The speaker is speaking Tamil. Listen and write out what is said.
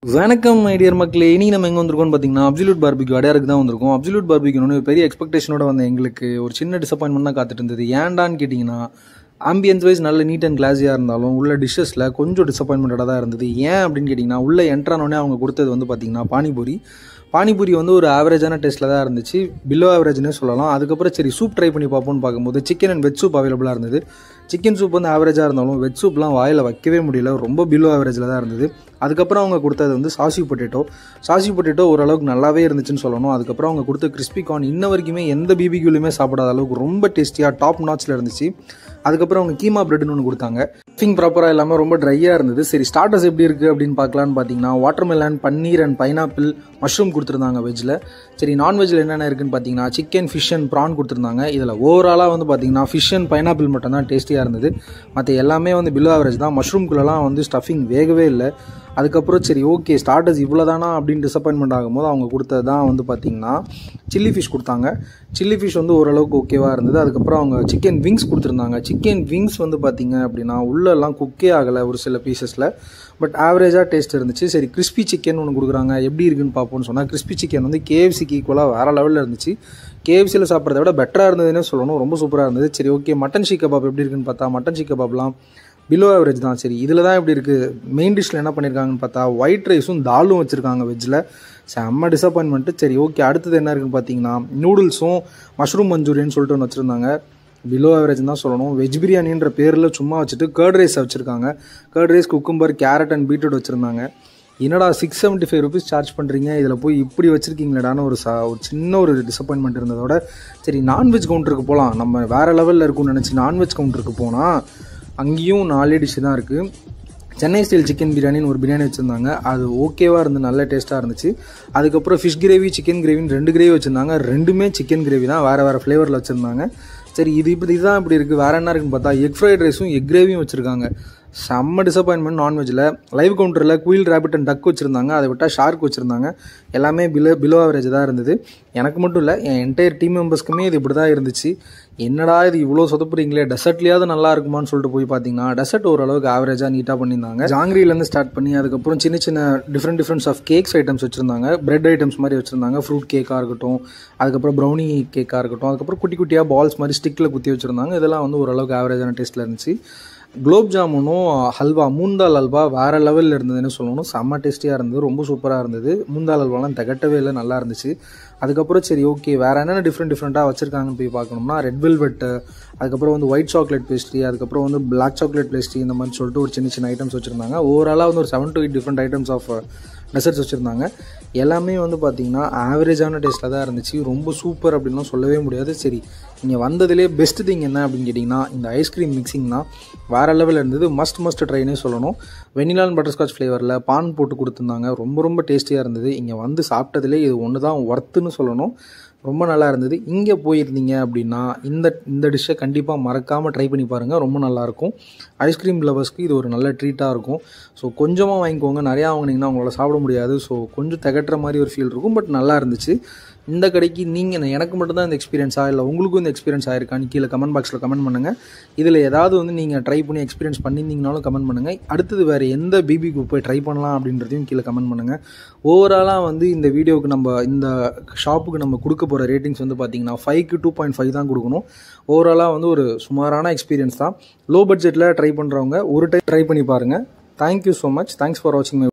வணக்கம் ஐடியர் மக்களே இனி நம்ம எங்கே வந்திருக்கோம்னு பார்த்தீங்கன்னா அப்சல்யூட் பார்பிக்யூ அடையாருக்கு தான் வந்திருக்கோம் அப்சல்யூட் பார்பிக்யூன்னு ஒரு பெரிய எக்ஸ்பெக்டேஷனோட வந்த எங்களுக்கு ஒரு சின்ன டிசப்பாயின்மெண்ட் தான் காத்துட்டு இருந்தது ஏன்டான்னு கேட்டிங்கன்னா ஆம்பியன்ஸ் வைஸ் நல்ல நீட் அண்ட் கிளாஸியாக இருந்தாலும் உள்ள டிஷ்ஷஸில் கொஞ்சம் டிசப்பாயின்மெண்ட்டாக தான் இருந்தது ஏன் அப்படின்னு கேட்டிங்கன்னா உள்ள என்ட்ரானோடனே அவங்க கொடுத்தது வந்து பார்த்தீங்கன்னா பானிபூரி பானிபூரி வந்து ஒரு ஆவரேஜான டேஸ்ட்டில் தான் இருந்துச்சு பிலோ ஆவரேஜ்னே சொல்லலாம் அதுக்கப்புறம் சரி சூப் ட்ரை பண்ணி பார்ப்போம்னு பார்க்கும்போது சிக்கன் அண்ட் வெஜ் சூப் அவைலபிளாக இருந்தது சிக்கன் சூப் வந்து ஆவரேஜாக இருந்தாலும் வெஜ் சூப்லாம் வாயில் வைக்கவே முடியல ரொம்ப பிலோ ஆவரேஜில் தான் இருந்தது அதுக்கப்புறம் அவங்க கொடுத்தது வந்து சாசி பொட்டேட்டோ சாசி பொட்டேட்டோ ஓரளவுக்கு நல்லாவே இருந்துச்சுன்னு சொல்லணும் அதுக்கப்புறம் அவங்க கொடுத்த கிறிஸ்பி கார்ன் இன்ன வரைக்குமே எந்த பிபிக்யூலையுமே சாப்பிடாத அளவுக்கு ரொம்ப டேஸ்டியாக டாப் நாட்ச்சில் இருந்துச்சு அதுக்கப்புறம் அவங்க கீமா பிரெட்னு ஒன்று கொடுத்தாங்க ஸ்டஃபிங் ப்ராப்பராக இல்லாமல் ரொம்ப ட்ரையாக இருந்தது சரி ஸ்டார்டர்ஸ் எப்படி இருக்குது அப்படின்னு பார்க்கலான்னு பார்த்தீங்கன்னா watermelon paneer and pineapple mushroom கொடுத்துருந்தாங்க வெஜ்ஜில் சரி நான்வெஜ்ஜில் என்னென்ன இருக்குன்னு பார்த்தீங்கன்னா சிக்கன் ஃபிஷ் அண்ட் ப்ரான் கொடுத்துருந்தாங்க இதில் ஓவராலாக வந்து பார்த்தீங்கன்னா ஃபிஷ் அண்ட் பைனாப்பிள் மட்டும் தான் டேஸ்டியாக இருந்தது மற்ற எல்லாமே வந்து பிலோ ஆவரேஜ் தான் மஷ்ரூம்குள்ளெல்லாம் வந்து ஸ்டஃபிங் வேகவே இல்லை அதுக்கப்புறம் சரி ஓகே ஸ்டார்டர்ஸ் இவ்வளோ தானா அப்படின்னு டிசப்பாயின்மெண்ட் ஆகும்போது அவங்க கொடுத்தது தான் வந்து பார்த்திங்கன்னா சில்லி ஃபிஷ் கொடுத்தாங்க சில்லி ஃபிஷ் வந்து ஓரளவுக்கு ஓகேவாக இருந்தது அதுக்கப்புறம் அவங்க சிக்கன் விங்ஸ் கொடுத்துருந்தாங்க சிக்கன் விங்ஸ் வந்து பார்த்திங்க அப்படின்னா உள்ளெல்லாம் குக்கே ஆகலை ஒரு சில பீசஸில் பட் ஆவரேஜாக டேஸ்ட் இருந்துச்சு சரி கிறிஸ்பி சிக்கன் ஒன்று கொடுக்குறாங்க எப்படி இருக்குன்னு பார்ப்போம்னு சொன்னால் கிறிஸ்பி சிக்கன் வந்து கேஎஃப்சிக்கு ஈக்குவலாக வேறு லெவலில் இருந்துச்சு கேஎஃப்சியில் சாப்பிட்றத விட பெட்டராக இருந்ததுன்னே சொல்லணும் ரொம்ப சூப்பராக இருந்தது சரி ஓகே மட்டன் ஷீ கபாப் எப்படி இருக்குன்னு பார்த்தா மட்டன் ஷீ கபாப்லாம் பிலோ ஆவரேஜ் தான் சரி இதில் தான் எப்படி இருக்குது மெயின் டிஷ்ஷில் என்ன பண்ணியிருக்காங்கன்னு பார்த்தா ஒயிட் ரைஸும் தாலும் வச்சுருக்காங்க வெஜ்ஜில் செம்ம டிசப்பாயின்மெண்ட்டு சரி ஓகே அடுத்தது என்ன இருக்குன்னு பார்த்தீங்கன்னா நூடுல்ஸும் மஷ்ரூம் மஞ்சூரியன் சொல்லிட்டு ஒன்று வச்சுருந்தாங்க பிலோ ஆவரேஜ் தான் சொல்லணும் வெஜ் பிரியாணின்ற பேரில் சும்மா வச்சுட்டு கேர்ட் ரைஸ் வச்சுருக்காங்க curd rice cucumber carrot and beetroot வச்சுருந்தாங்க என்னடா six seventy five rupees charge பண்ணுறீங்க இதில் போய் இப்படி வச்சுருக்கீங்களடான்னு ஒரு சா ஒரு சின்ன ஒரு டிசப்பாயின்மெண்ட் இருந்ததோட சரி நான்வெஜ் கவுண்டருக்கு போகலாம் நம்ம வேறு லெவலில் இருக்கும்னு நினச்சி நான்வெஜ் கவுண்டருக்கு போனால் அங்கேயும் நாலே டிஷ்ஷு தான் இருக்குது சென்னை ஸ்டைல் சிக்கன் பிரியாணின்னு ஒரு பிரியாணி வச்சுருந்தாங்க அது ஓகேவாக இருந்து நல்ல டேஸ்ட்டாக இருந்துச்சு அதுக்கப்புறம் ஃபிஷ் கிரேவி சிக்கன் கிரேவின்னு ரெண்டு கிரேவி வச்சுருந்தாங்க ரெண்டுமே சிக்கன் கிரேவி தான் வேறு வேறு ஃப்ளேவரில் வச்சுருந்தாங்க சரி இது இப்படி இதுதான் இப்படி இருக்குது வேறு என்ன இருக்குன்னு பார்த்தா எக் ஃப்ரைட் ரைஸும் எக் கிரேவியும் வச்சுருக்காங்க செம்ம டிசப்பாயின்மெண்ட் நான்வெஜ்ஜில் லைவ் கவுண்டரில் குயில் ரேபிட் அண்ட் டக் வச்சுருந்தாங்க அதை விட்டால் ஷார்க் வச்சுருந்தாங்க எல்லாமே பிலோ பிலோ ஆவரேஜ் தான் இருந்தது எனக்கு மட்டும் இல்லை என் என்டையர் டீம் மெம்பர்ஸ்க்குமே இது இப்படி தான் இருந்துச்சு என்னடா இது இவ்வளோ சொதப்புறீங்களே டெசர்ட்லேயாவது நல்லா இருக்குமான்னு சொல்லிட்டு போய் பார்த்தீங்கன்னா டெசர்ட் ஓரளவுக்கு ஆவரேஜாக நீட்டாக பண்ணியிருந்தாங்க ஜாங்கிரிலேருந்து ஸ்டார்ட் பண்ணி அதுக்கப்புறம் சின்ன சின்ன different differents of cakes items வச்சுருந்தாங்க பிரெட் ஐட்டம்ஸ் மாதிரி வச்சுருந்தாங்க ஃப்ரூட் கேக்காக இருக்கட்டும் அதுக்கப்புறம் ப்ரௌனி கேக்காக இருக்கட்டும் அதுக்கப்புறம் குட்டி குட்டியாக பால்ஸ் மாதிரி ஸ்டிக்கில் குத்தி வச்சுருந்தாங்க இதெல்லாம் வந்து ஓரளவுக்கு ஆவரேஜான டேஸ்ட்டில் இருந்துச்சு குலோப் ஜாமுனும் ஹல்வா மூந்தால் அல்வா வேறு லெவலில் இருந்ததுன்னு சொல்லணும் செம்ம டேஸ்டியாக இருந்தது ரொம்ப சூப்பராக இருந்தது மூந்தால் அல்வாலாம் திகட்டவே இல்லை நல்லா இருந்துச்சு அதுக்கப்புறம் சரி ஓகே வேறு என்னென்ன டிஃப்ரெண்ட் டிஃப்ரெண்ட்டாக வச்சுருக்காங்கன்னு போய் பார்க்கணும்னா ரெட் வெல்வெட்டு அதுக்கப்புறம் வந்து ஒயிட் சாக்லேட் பேஸ்ட்ரி அதுக்கப்புறம் வந்து பிளாக் சாக்லேட் பேஸ்ட்ரி இந்த மாதிரி சொல்லிட்டு ஒரு சின்ன சின்ன ஐட்டம்ஸ் வச்சுருந்தாங்க ஓவராலாக வந்து ஒரு seven to eight different items of desserts வச்சுருந்தாங்க எல்லாமே வந்து பார்த்திங்கன்னா ஆவரேஜான டேஸ்ட்டில் தான் இருந்துச்சு ரொம்ப சூப்பர் அப்படின்லாம் சொல்லவே முடியாது சரி இங்கே வந்ததுலேயே பெஸ்ட் திங் என்ன அப்படின்னு கேட்டிங்கன்னா இந்த ஐஸ்கிரீம் மிக்சிங் தான் வேறு லெவலில் இருந்தது மஸ்ட் மஸ்ட் ட்ரைனே சொல்லணும் வெனிலான் பட்டர்ஸ்காட்ச் ஃப்ளேவரில் பான் போட்டு கொடுத்துருந்தாங்க ரொம்ப ரொம்ப டேஸ்டியாக இருந்தது இங்கே வந்து சாப்பிட்டதுலே இது ஒன்று தான் ஒர்த்துன்னு சொல்லணும் ரொம்ப நல்லா இருந்தது இங்கே போயிருந்தீங்க அப்படின்னா இந்த இந்த டிஷ்ஷை கண்டிப்பாக மறக்காமல் ட்ரை பண்ணி பாருங்கள் ரொம்ப நல்லாயிருக்கும் ஐஸ்கிரீம் லவர்ஸ்க்கு இது ஒரு நல்ல ட்ரீட்டாக இருக்கும் ஸோ கொஞ்சமாக வாங்கிக்கோங்க நிறையா வாங்கினீங்கன்னா உங்களால் சாப்பிட முடியாது ஸோ கொஞ்சம் திகட்டுற மாதிரி ஒரு ஃபீல் இருக்கும் பட் நல்லா இருந்துச்சு இந்த கடைக்கு நீங்கள் எனக்கு மட்டும்தான் இந்த எக்ஸ்பீரியன்ஸா இல்லை உங்களுக்கும் இந்த எக்ஸ்பீரியன்ஸ் ஆயிருக்கான்னு கீழே கமெண்ட் பாக்ஸில் கமெண்ட் பண்ணுங்கள் இதில் ஏதாவது வந்து நீங்கள் ட்ரை பண்ணி எக்ஸ்பீரியன்ஸ் பண்ணியிருந்தீங்கனாலும் கமெண்ட் பண்ணுங்கள் அடுத்தது வேறு எந்த பிபிக்கு போய் ட்ரை பண்ணலாம் அப்படின்றதையும் கீழே கமெண்ட் பண்ணுங்கள் ஓவராலாக வந்து இந்த வீடியோவுக்கு நம்ம இந்த ஷாப்புக்கு நம்ம கொடுக்க போகிற ரேட்டிங்ஸ் வந்து பார்த்தீங்கன்னா ஃபைவ்க்கு டூ பாயிண்ட் ஃபைவ் தான் கொடுக்கணும் ஓவராலாக வந்து ஒரு சுமாரான எக்ஸ்பீரியன்ஸ் தான் லோ பட்ஜெட்டில் ட்ரை பண்ணுறவங்க ஒரு டைம் ட்ரை பண்ணி பாருங்கள் thank you so much thanks for வாட்சிங் மை